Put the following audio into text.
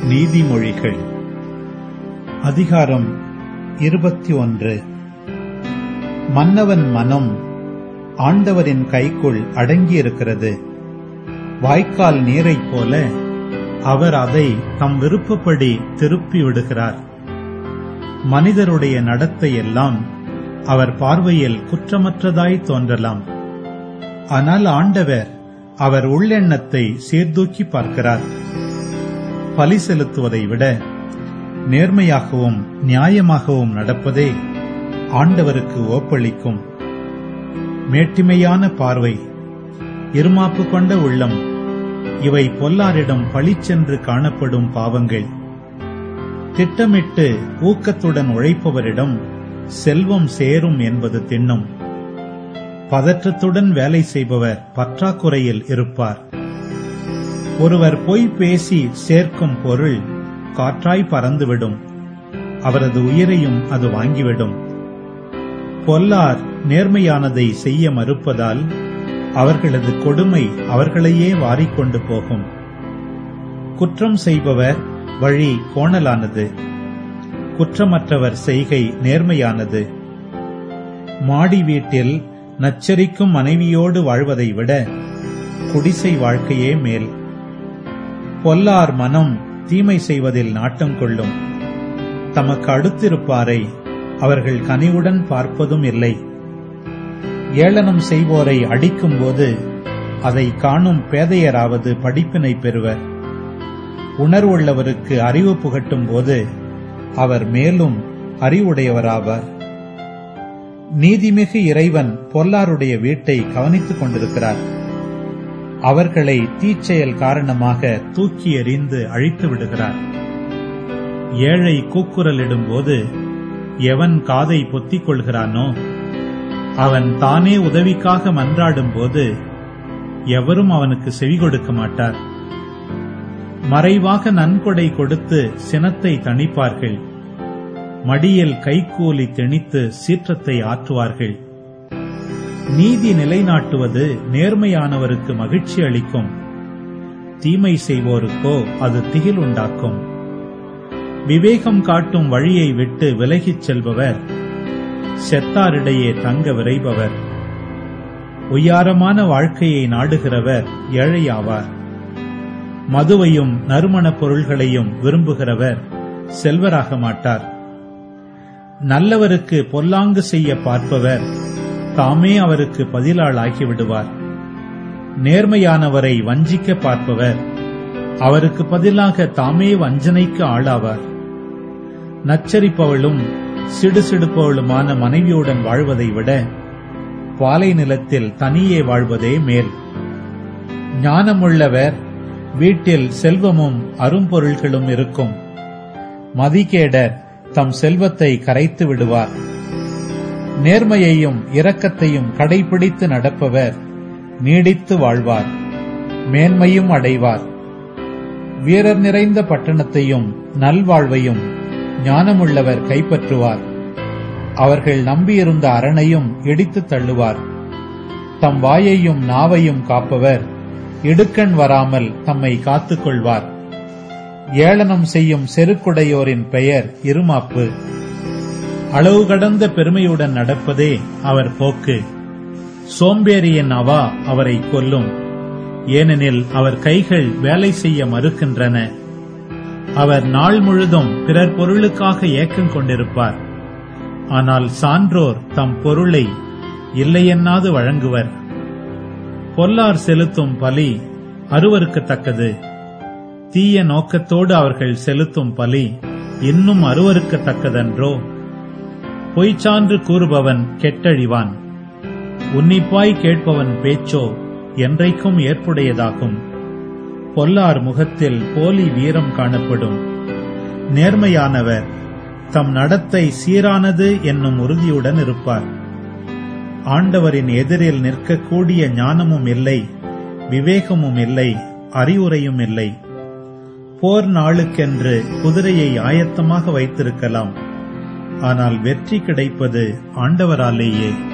நீதிமொழிகள் அதிகாரம் இருபத்தி ஒன்று மன்னவன் மனம் ஆண்டவரின் கைக்குள் அடங்கியிருக்கிறது வாய்க்கால் நீரைப் போல அவர் அதை தம் விருப்பப்படி திருப்பி விடுகிறார் மனிதருடைய நடத்தை எல்லாம் அவர் பார்வையில் குற்றமற்றதாய் தோன்றலாம் ஆனால் ஆண்டவர் அவர் உள்ளெண்ணத்தை சீர்தூக்கி பார்க்கிறார் பலி செலுத்துவதை விட நேர்மையாகவும் நியாயமாகவும் நடப்பதே ஆண்டவருக்கு ஓப்பளிக்கும் மேட்டிமையான பார்வை இருமாப்பு கொண்ட உள்ளம் இவை பொல்லாரிடம் பளிச்சென்று காணப்படும் பாவங்கள் திட்டமிட்டு ஊக்கத்துடன் உழைப்பவரிடம் செல்வம் சேரும் என்பது திண்ணம் பதற்றத்துடன் வேலை செய்பவர் பற்றாக்குறையில் இருப்பார் ஒருவர் பொய் பேசி சேர்க்கும் பொருள் காற்றாய் பறந்துவிடும் அவரது உயிரையும் அது வாங்கிவிடும் பொல்லார் நேர்மையானதை செய்ய மறுப்பதால் அவர்களது கொடுமை அவர்களையே வாரிக்கொண்டு போகும் குற்றம் செய்பவர் வழி கோணலானது குற்றமற்றவர் செய்கை நேர்மையானது மாடி வீட்டில் நச்சரிக்கும் மனைவியோடு வாழ்வதை விட குடிசை வாழ்க்கையே மேல் பொல்லார் மனம் தீமை செய்வதில் நாட்டம் கொள்ளும் தமக்கு அடுத்திருப்பாரை அவர்கள் கனிவுடன் பார்ப்பதும் இல்லை ஏளனம் செய்வோரை அடிக்கும்போது அதை காணும் பேதையராவது படிப்பினை பெறுவர் உணர்வுள்ளவருக்கு அறிவு புகட்டும் போது அவர் மேலும் அறிவுடையவராவார் நீதிமிகு இறைவன் பொல்லாருடைய வீட்டை கவனித்துக் கொண்டிருக்கிறார் அவர்களை தீச்செயல் காரணமாக தூக்கி எறிந்து அழித்து விடுகிறார் ஏழை கூக்குரலிடும்போது எவன் காதை பொத்திக் கொள்கிறானோ அவன் தானே உதவிக்காக மன்றாடும் போது எவரும் அவனுக்கு செவி கொடுக்க மாட்டார் மறைவாக நன்கொடை கொடுத்து சினத்தை தணிப்பார்கள் மடியில் கைகூலி திணித்து சீற்றத்தை ஆற்றுவார்கள் நீதி நிலைநாட்டுவது நேர்மையானவருக்கு மகிழ்ச்சி அளிக்கும் தீமை செய்வோருக்கோ அது திகில் உண்டாக்கும் விவேகம் காட்டும் வழியை விட்டு விலகிச் செல்பவர் செத்தாரிடையே தங்க விரைபவர் உய்யாரமான வாழ்க்கையை நாடுகிறவர் ஏழையாவார் மதுவையும் நறுமணப் பொருள்களையும் விரும்புகிறவர் செல்வராக மாட்டார் நல்லவருக்கு பொல்லாங்கு செய்ய பார்ப்பவர் தாமே அவருக்கு பதிலாள் ஆகிவிடுவார் நேர்மையானவரை வஞ்சிக்க பார்ப்பவர் அவருக்கு பதிலாக தாமே வஞ்சனைக்கு ஆளாவார் நச்சரிப்பவளும் சிடுசிடுப்பவளுமான மனைவியுடன் வாழ்வதை விட பாலை நிலத்தில் தனியே வாழ்வதே மேல் ஞானமுள்ளவர் வீட்டில் செல்வமும் அரும்பொருள்களும் இருக்கும் மதிகேடர் தம் செல்வத்தை கரைத்து விடுவார் நேர்மையையும் இரக்கத்தையும் கடைபிடித்து நடப்பவர் நீடித்து வாழ்வார் மேன்மையும் அடைவார் வீரர் நிறைந்த பட்டணத்தையும் நல்வாழ்வையும் ஞானமுள்ளவர் கைப்பற்றுவார் அவர்கள் நம்பியிருந்த அரணையும் இடித்து தள்ளுவார் தம் வாயையும் நாவையும் காப்பவர் இடுக்கண் வராமல் தம்மை காத்துக் கொள்வார் ஏளனம் செய்யும் செருக்குடையோரின் பெயர் இருமாப்பு அளவு கடந்த பெருமையுடன் நடப்பதே அவர் போக்கு சோம்பேறியின் அவா அவரை கொல்லும் ஏனெனில் அவர் கைகள் வேலை செய்ய மறுக்கின்றன அவர் நாள் முழுதும் பிறர் பொருளுக்காக ஏக்கம் கொண்டிருப்பார் ஆனால் சான்றோர் தம் பொருளை இல்லையென்னாது வழங்குவர் பொல்லார் செலுத்தும் பலி அருவருக்கத்தக்கது தீய நோக்கத்தோடு அவர்கள் செலுத்தும் பலி இன்னும் அருவருக்கத்தக்கதன்றோ பொய்ச்சான்று கூறுபவன் கெட்டழிவான் உன்னிப்பாய் கேட்பவன் பேச்சோ என்றைக்கும் ஏற்புடையதாகும் பொல்லார் முகத்தில் போலி வீரம் காணப்படும் நேர்மையானவர் தம் நடத்தை சீரானது என்னும் உறுதியுடன் இருப்பார் ஆண்டவரின் எதிரில் நிற்கக்கூடிய ஞானமும் இல்லை விவேகமும் இல்லை அறிவுரையும் இல்லை போர் நாளுக்கென்று குதிரையை ஆயத்தமாக வைத்திருக்கலாம் ஆனால் வெற்றி கிடைப்பது ஆண்டவராலேயே